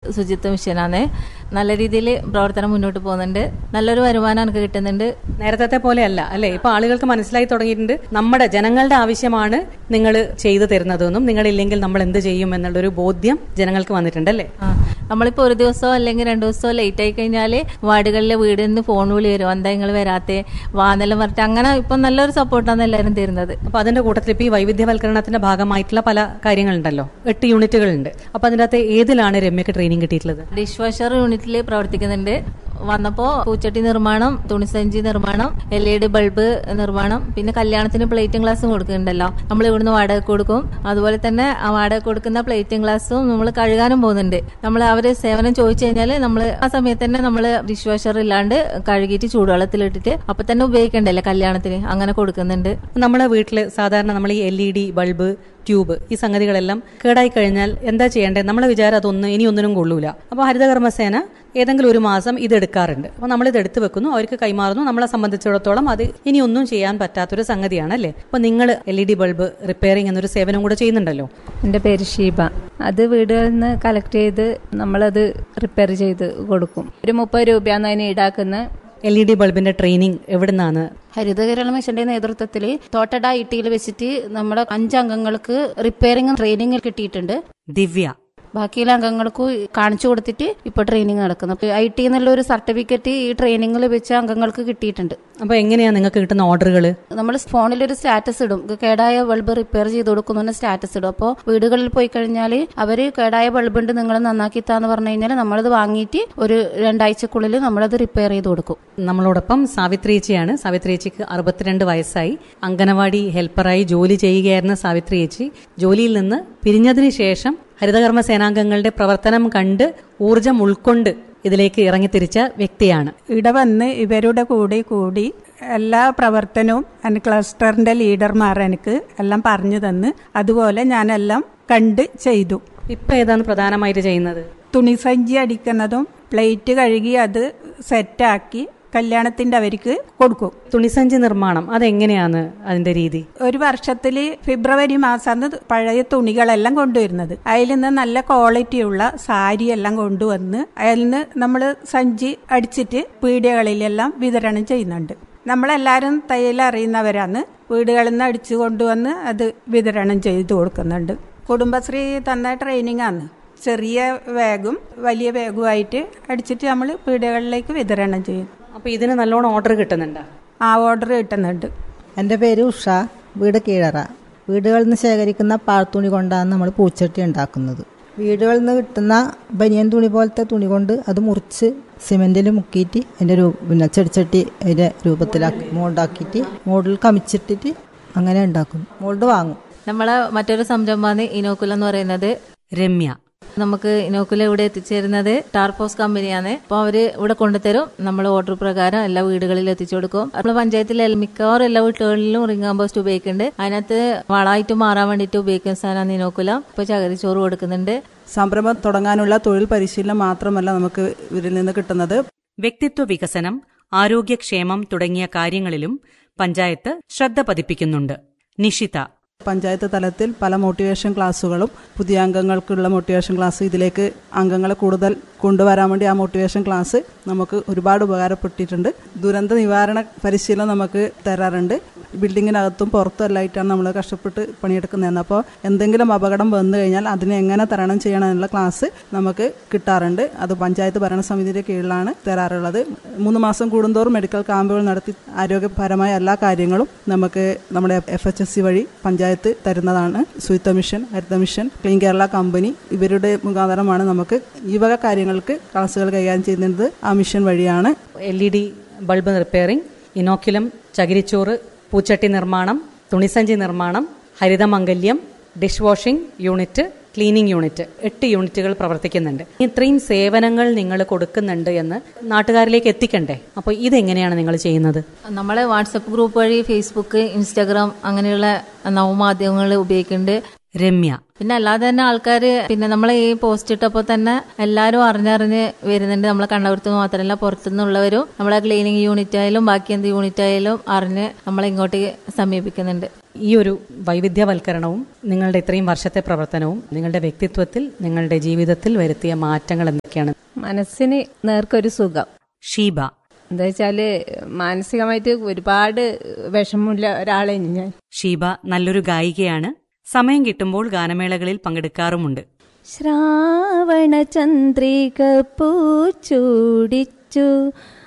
ശുചിത്വ മിഷനാണ് നല്ല രീതിയിൽ പ്രവർത്തനം മുന്നോട്ട് പോകുന്നുണ്ട് നല്ലൊരു വരുമാനം എനിക്ക് കിട്ടുന്നുണ്ട് നേരത്തെ പോലെയല്ല അല്ലെ ഇപ്പൊ ആളുകൾക്ക് മനസ്സിലായി തുടങ്ങിയിട്ടുണ്ട് നമ്മുടെ ജനങ്ങളുടെ ആവശ്യമാണ് നിങ്ങൾ ചെയ്തു തരുന്നതെന്നും നിങ്ങളില്ലെങ്കിൽ നമ്മൾ എന്ത് ചെയ്യും എന്നുള്ളൊരു ബോധ്യം ജനങ്ങൾക്ക് വന്നിട്ടുണ്ട് അല്ലേ ആ നമ്മളിപ്പോൾ ഒരു ദിവസമോ അല്ലെങ്കിൽ രണ്ട് ദിവസമോ ലേറ്റ് ആയി കഴിഞ്ഞാൽ വാർഡുകളിലെ വീടിൽ നിന്ന് ഫോൺ വിളി വരും എന്താ നിങ്ങൾ വരാത്തെ വാന്നെല്ലാം പറഞ്ഞിട്ട് അങ്ങനെ ഇപ്പം നല്ലൊരു സപ്പോർട്ടാണ് എല്ലാവരും തരുന്നത് അപ്പൊ അതിന്റെ കൂട്ടത്തിൽ ഇപ്പൊ ഈ വൈവിധ്യവൽക്കരണത്തിന്റെ ഭാഗമായിട്ടുള്ള പല കാര്യങ്ങളുണ്ടല്ലോ എട്ട് യൂണിറ്റുകളുണ്ട് അപ്പൊ അതിന്റെ അകത്ത് ഏതിലാണ് രമ്യക്ക് ട്രെയിനിങ് കിട്ടിയിട്ടുള്ളത് ഡിഷ് വാഷർ യൂണിറ്റിൽ പ്രവർത്തിക്കുന്നുണ്ട് വന്നപ്പോൾ പൂച്ചട്ടി നിർമ്മാണം തുണിസഞ്ചി നിർമ്മാണം എൽ ഇ ഡി ബൾബ് നിർമ്മാണം പിന്നെ കല്യാണത്തിന് പ്ലേറ്റും ഗ്ലാസും കൊടുക്കുന്നുണ്ടല്ലോ നമ്മൾ ഇവിടുന്ന് വാടക കൊടുക്കും അതുപോലെ തന്നെ ആ വാടക കൊടുക്കുന്ന പ്ലേറ്റും ഗ്ലാസും നമ്മൾ കഴുകാനും പോകുന്നുണ്ട് നമ്മൾ അവര് സേവനം ചോദിച്ചു കഴിഞ്ഞാൽ നമ്മൾ ആ സമയത്ത് തന്നെ നമ്മൾ ഡിഷ് വാഷർ ഇല്ലാണ്ട് കഴുകിയിട്ട് ചൂടുവെള്ളത്തിലിട്ടിട്ട് അപ്പൊ തന്നെ ഉപയോഗിക്കണ്ടല്ലേ കല്യാണത്തിന് അങ്ങനെ കൊടുക്കുന്നുണ്ട് നമ്മുടെ വീട്ടിൽ സാധാരണ നമ്മൾ ഈ L E D bulb tube ഈ സംഗതികളെല്ലാം കേടായി കഴിഞ്ഞാൽ എന്താ ചെയ്യേണ്ടത് നമ്മളെ വിചാരം അതൊന്നും ഇനി ഒന്നിനും കൊള്ളൂല അപ്പോൾ ഹരിതകർമ്മസേന ഏതെങ്കിലും ഒരു മാസം ഇത് എടുക്കാറുണ്ട് അപ്പോൾ നമ്മൾ ഇത് എടുത്തു വെക്കുന്നു അവർക്ക് കൈമാറുന്നു നമ്മളെ സംബന്ധിച്ചിടത്തോളം അത് ഇനി ഒന്നും ചെയ്യാൻ പറ്റാത്തൊരു സംഗതിയാണ് അല്ലേ അപ്പോൾ നിങ്ങൾ L E D bulb repairing എന്നൊരു സേവനം കൂടെ ചെയ്യുന്നുണ്ടല്ലോ എൻ്റെ പേര് ഷീബ അത് വീടുകളിൽ നിന്ന് കളക്ട് ചെയ്ത് നമ്മളത് റിപ്പയർ ചെയ്ത് കൊടുക്കും ഒരു മുപ്പത് രൂപയാണ് അതിന് ഈടാക്കുന്നത് എൽ ഇ ഡി ബൾബിന്റെ ട്രെയിനിങ് എവിടുന്നാണ് ഹരിതകേരള മിഷന്റെ നേതൃത്വത്തിൽ തോട്ടട ഇട്ടിയിൽ വെച്ചിട്ട് നമ്മുടെ അഞ്ചംഗങ്ങൾക്ക് റിപ്പയറിംഗ് ട്രെയിനിങ് കിട്ടിയിട്ടുണ്ട് ദിവ്യ ബാക്കിയുള്ള അംഗങ്ങൾക്ക് കാണിച്ചു കൊടുത്തിട്ട് ഇപ്പോൾ ട്രെയിനിങ് നടക്കുന്നു ഐ ടി എന്നുള്ള ഒരു സർട്ടിഫിക്കറ്റ് ഈ ട്രെയിനിങ്ങിൽ വെച്ച അംഗങ്ങൾക്ക് കിട്ടിയിട്ടുണ്ട് അപ്പോൾ എങ്ങനെയാണ് നിങ്ങൾക്ക് കിട്ടുന്ന ഓർഡറുകൾ നമ്മൾ ഫോണിൽ ഒരു സ്റ്റാറ്റസ് ഇടും കേടായ ബൾബ് റിപ്പയർ ചെയ്ത് കൊടുക്കുന്നു സ്റ്റാറ്റസ് ഇടും അപ്പോൾ വീടുകളിൽ പോയി കഴിഞ്ഞാൽ അവർ കേടായ ബൾബ് ഉണ്ട് നിങ്ങൾ നന്നാക്കി താന്ന് പറഞ്ഞു കഴിഞ്ഞാൽ നമ്മളത് വാങ്ങിയിട്ട് ഒരു രണ്ടാഴ്ചക്കുള്ളിൽ നമ്മളത് റിപ്പയർ ചെയ്ത് കൊടുക്കും നമ്മളോടൊപ്പം സാവിത്രിയേച്ചിയാണ് സാവിത്രിയേച്ചിക്ക് അറുപത്തിരണ്ട് വയസ്സായി അംഗനവാടി ഹെൽപ്പറായി ജോലി ചെയ്യുകയായിരുന്ന സാവിത്രിയേച്ചി ജോലിയിൽ നിന്ന് പിരിഞ്ഞതിന് ശേഷം ഹരിതകർമ്മ സേനാംഗങ്ങളുടെ പ്രവർത്തനം കണ്ട് ഊർജം ഉൾക്കൊണ്ട് ഇതിലേക്ക് ഇറങ്ങിത്തിരിച്ച വ്യക്തിയാണ് ഇവിടെ വന്ന് ഇവരുടെ കൂടെ കൂടി എല്ലാ പ്രവർത്തനവും എനിക്ക് ക്ലസ്റ്ററിന്റെ ലീഡർമാർ എനിക്ക് എല്ലാം പറഞ്ഞു തന്ന് അതുപോലെ ഞാനെല്ലാം കണ്ട് ചെയ്തു ഇപ്പൊ ഏതാണ് പ്രധാനമായിട്ട് ചെയ്യുന്നത് തുണിസഞ്ചി അടിക്കുന്നതും പ്ലേറ്റ് കഴുകി അത് സെറ്റാക്കി കല്യാണത്തിന്റെ അവർക്ക് കൊടുക്കും തുണിസഞ്ചി നിർമ്മാണം അതെങ്ങനെയാണ് അതിന്റെ രീതി ഒരു വർഷത്തിൽ ഫെബ്രുവരി മാസമാണ് പഴയ തുണികളെല്ലാം കൊണ്ടുവരുന്നത് അതിൽ നിന്ന് നല്ല ക്വാളിറ്റിയുള്ള സാരി എല്ലാം കൊണ്ടുവന്ന് അതിൽ നിന്ന് നമ്മൾ സഞ്ചി അടിച്ചിട്ട് പീടികകളിലെല്ലാം വിതരണം ചെയ്യുന്നുണ്ട് നമ്മളെല്ലാവരും തയ്യൽ അറിയുന്നവരാണ് വീടുകളിൽ നിന്ന് അടിച്ചു കൊണ്ടുവന്ന് അത് വിതരണം ചെയ്തു കൊടുക്കുന്നുണ്ട് കുടുംബശ്രീ തന്ന ട്രെയിനിങ് ആണ് ചെറിയ ബാഗും വലിയ ബാഗുമായിട്ട് അടിച്ചിട്ട് നമ്മൾ പീടികകളിലേക്ക് വിതരണം ചെയ്യും അപ്പൊ ഇതിന് നല്ലോണം ഓർഡർ കിട്ടുന്നുണ്ടോ ആ ഓർഡർ കിട്ടുന്നുണ്ട് എൻ്റെ പേര് ഉഷ വീട് കീഴറ വീടുകളിൽ നിന്ന് ശേഖരിക്കുന്ന പാഴ്ത്തുണി കൊണ്ടാണ് നമ്മൾ പൂച്ചട്ടി ഉണ്ടാക്കുന്നത് വീടുകളിൽ നിന്ന് കിട്ടുന്ന ബനിയൻ തുണി പോലത്തെ തുണി കൊണ്ട് അത് മുറിച്ച് സിമെൻറ്റിൽ മുക്കിയിട്ട് അതിൻ്റെ രൂ പിന്നെ ചെടിച്ചട്ടി അതിൻ്റെ രൂപത്തിലാക്കി മോൾഡാക്കിയിട്ട് മോൾഡിൽ കമിച്ചിട്ടിട്ട് അങ്ങനെ ഉണ്ടാക്കും മോൾഡ് വാങ്ങും നമ്മളെ മറ്റൊരു സംരംഭമാണ് ഇനോക്കുലം എന്ന് പറയുന്നത് രമ്യ നമുക്ക് ഇനോക്കുല ഇവിടെ എത്തിച്ചേരുന്നത് ടാർപോസ് കമ്പനിയാണ് അപ്പോൾ അവര് ഇവിടെ കൊണ്ടുതരും നമ്മൾ ഓർഡർ പ്രകാരം എല്ലാ വീടുകളിലും എത്തിച്ചു കൊടുക്കും നമ്മൾ പഞ്ചായത്തിലെ മിക്കവാറും എല്ലാ വീട്ടുകളിലും റിംഗ് കമ്പോസ്റ്റ് ഉപയോഗിക്കുന്നുണ്ട് അതിനകത്ത് വളമായിട്ട് മാറാൻ വേണ്ടിയിട്ട് ഉപയോഗിക്കുന്ന സാധനമാണ് ഇനോക്കുല ഇപ്പോൾ ചകിരിച്ചോറ് കൊടുക്കുന്നുണ്ട് സംരംഭം തുടങ്ങാനുള്ള തൊഴിൽ പരിശീലനം മാത്രമല്ല നമുക്ക് ഇവരിൽ നിന്ന് കിട്ടുന്നത് വ്യക്തിത്വ വികസനം ആരോഗ്യക്ഷേമം തുടങ്ങിയ കാര്യങ്ങളിലും പഞ്ചായത്ത് ശ്രദ്ധ പതിപ്പിക്കുന്നുണ്ട് നിഷിത പഞ്ചായത്ത് തലത്തിൽ പല മോട്ടിവേഷൻ ക്ലാസ്സുകളും പുതിയ അംഗങ്ങൾക്കുള്ള മോട്ടിവേഷൻ ക്ലാസ് ഇതിലേക്ക് അംഗങ്ങളെ കൂടുതൽ കൊണ്ടുവരാൻ വേണ്ടി ആ മോട്ടിവേഷൻ ക്ലാസ് നമുക്ക് ഒരുപാട് ഉപകാരപ്പെട്ടിട്ടുണ്ട് ദുരന്ത നിവാരണ പരിശീലനം നമുക്ക് തരാറുണ്ട് ബിൽഡിങ്ങിനകത്തും പുറത്തും എല്ലായിട്ടാണ് നമ്മൾ കഷ്ടപ്പെട്ട് പണിയെടുക്കുന്നതെന്ന് അപ്പോൾ എന്തെങ്കിലും അപകടം വന്നു കഴിഞ്ഞാൽ അതിനെ എങ്ങനെ തരണം ചെയ്യണം എന്നുള്ള ക്ലാസ് നമുക്ക് കിട്ടാറുണ്ട് അത് പഞ്ചായത്ത് ഭരണസമിതിയുടെ കീഴിലാണ് തരാറുള്ളത് മൂന്ന് മാസം കൂടുന്തോറും മെഡിക്കൽ ക്യാമ്പുകൾ നടത്തി ആരോഗ്യപരമായ എല്ലാ കാര്യങ്ങളും നമുക്ക് നമ്മുടെ എഫ് എച്ച് എസ് സി വഴി പഞ്ചായത്ത് തരുന്നതാണ് ശുചിത്വ മിഷൻ ഹരിത മിഷൻ ക്ലീൻ കേരള കമ്പനി ഇവരുടെ മുഖാന്തരമാണ് നമുക്ക് ഈ വക കാര്യങ്ങൾക്ക് ക്ലാസ്സുകൾ കൈകാര്യം ചെയ്യുന്നത് ആ മിഷൻ വഴിയാണ് L E D bulb repairing inoculum ചകിരിച്ചോറ് പൂച്ചട്ടി നിർമ്മാണം തുണിസഞ്ചി നിർമ്മാണം ഹരിതമംഗല്യം dish washing unit cleaning unit എട്ട് യൂണിറ്റുകൾ പ്രവർത്തിക്കുന്നുണ്ട് ഇത്രയും സേവനങ്ങൾ നിങ്ങൾ കൊടുക്കുന്നുണ്ട് എന്ന് നാട്ടുകാരിലേക്ക് എത്തിക്കണ്ടേ അപ്പോൾ ഇതെങ്ങനെയാണ് നിങ്ങൾ ചെയ്യുന്നത് നമ്മളെ വാട്സപ്പ് ഗ്രൂപ്പ് വഴി ഫേസ്ബുക്ക് ഇൻസ്റ്റാഗ്രാം അങ്ങനെയുള്ള നവമാധ്യമങ്ങൾ ഉപയോഗിക്കുന്നുണ്ട് രമ്യ പിന്നെ അല്ലാതെ തന്നെ ആൾക്കാർ പിന്നെ നമ്മളെ ഈ പോസ്റ്റ് ഇട്ടപ്പോൾ തന്നെ എല്ലാവരും അറിഞ്ഞറിഞ്ഞ് വരുന്നുണ്ട് നമ്മളെ കണ്ണപുരത്ത് മാത്രമല്ല പുറത്തുനിന്നുള്ളവരും നമ്മളെ ക്ലീനിങ് യൂണിറ്റ് ആയാലും ബാക്കി എന്ത് യൂണിറ്റ് ആയാലും അറിഞ്ഞ് നമ്മളെ ഇങ്ങോട്ട് സമീപിക്കുന്നുണ്ട് ഈ ഒരു വൈവിധ്യവൽക്കരണവും നിങ്ങളുടെ ഇത്രയും വർഷത്തെ പ്രവർത്തനവും നിങ്ങളുടെ വ്യക്തിത്വത്തിൽ നിങ്ങളുടെ ജീവിതത്തിൽ വരുത്തിയ മാറ്റങ്ങൾ എന്തൊക്കെയാണ് മനസ്സിന് നേർക്കൊരു സുഖം ഷീബ എന്താ വെച്ചാല് മാനസികമായിട്ട് ഒരുപാട് വിഷമമില്ല ഒരാളാണ് ഞാൻ ഷീബ നല്ലൊരു ഗായികയാണ് സമയം കിട്ടുമ്പോൾ ഗാനമേളകളിൽ പങ്കെടുക്കാറുമുണ്ട് ശ്രാവണ ചന്ദ്രിക പൂച്ചൂടിച്ചു